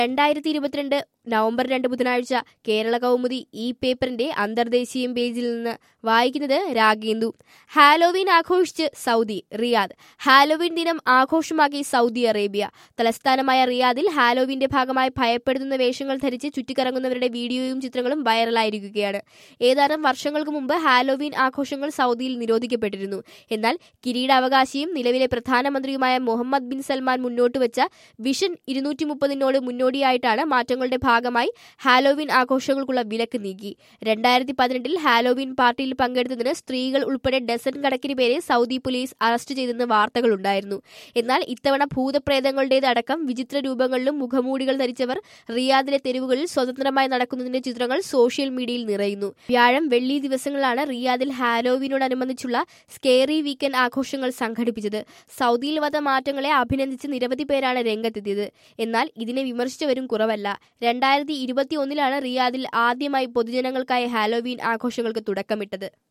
രണ്ടായിരത്തി ഇരുപത്തിരണ്ട് നവംബർ രണ്ട് ബുധനാഴ്ച കേരള കൗമുദി ഈ പേപ്പറിന്റെ അന്തർദേശീയ പേജിൽ നിന്ന് വായിക്കുന്നത് രാഗേന്ദു ഹാലോവീൻ ആഘോഷിച്ച് സൗദി റിയാദ് ഹാലോവീൻ ദിനം ആഘോഷമാക്കി സൗദി അറേബ്യ തലസ്ഥാനമായ റിയാദിൽ ഹാലോവീന്റെ ഭാഗമായി ഭയപ്പെടുത്തുന്ന വേഷങ്ങൾ ധരിച്ച് ചുറ്റിക്കറങ്ങുന്നവരുടെ വീഡിയോയും ചിത്രങ്ങളും വൈറലായിരിക്കുകയാണ് ഏതാനും വർഷങ്ങൾക്ക് മുമ്പ് ഹാലോവീൻ ആഘോഷങ്ങൾ സൗദിയിൽ നിരോധിക്കപ്പെട്ടിരുന്നു എന്നാൽ കിരീടാവകാശിയും നിലവിലെ പ്രധാനമന്ത്രിയുമായ മുഹമ്മദ് ബിൻ സൽമാൻ മുന്നോട്ട് വെച്ച വിഷൻ ഇരുന്നൂറ്റി മുപ്പതിനോട് മുന്നോടിയായിട്ടാണ് മാറ്റങ്ങളുടെ ഭാഗമായി ഹാലോവീൻ ആഘോഷങ്ങൾക്കുള്ള വിലക്ക് നീക്കി രണ്ടായിരത്തി പതിനെട്ടിൽ ഹാലോവീൻ പാർട്ടിയിൽ പങ്കെടുത്തതിന് സ്ത്രീകൾ ഉൾപ്പെടെ ഡസൻ കണക്കിന് പേരെ സൗദി പോലീസ് അറസ്റ്റ് ചെയ്തെന്ന് വാർത്തകളുണ്ടായിരുന്നു എന്നാൽ ഇത്തവണ ഭൂതപ്രേതങ്ങളുടേതടക്കം വിചിത്ര രൂപങ്ങളിലും മുഖമൂടികൾ ധരിച്ചവർ റിയാദിലെ തെരുവുകളിൽ സ്വതന്ത്രമായി നടക്കുന്നതിന്റെ ചിത്രങ്ങൾ സോഷ്യൽ മീഡിയയിൽ നിറയുന്നു വ്യാഴം വെള്ളി ദിവസങ്ങളാണ് റിയാദിൽ ഹാലോവീനോടനുബന്ധിച്ചുള്ള സ്കേറി വീക്കെൻഡ് ആഘോഷങ്ങൾ സംഘടിപ്പിച്ചത് സൗദിയിൽ വന്ന മാറ്റങ്ങളെ അഭിനന്ദിച്ച് നിരവധി പേരാണ് രംഗത്തെത്തിയത് എന്നാൽ ഇതിനെ വിമർശിച്ചവരും കുറവല്ല രണ്ടായിരത്തി ഇരുപത്തി ഒന്നിലാണ് റിയാദിൽ ആദ്യമായി പൊതുജനങ്ങൾക്കായി ഹാലോവീൻ ആഘോഷങ്ങൾക്ക് തുടക്കമിട്ടത്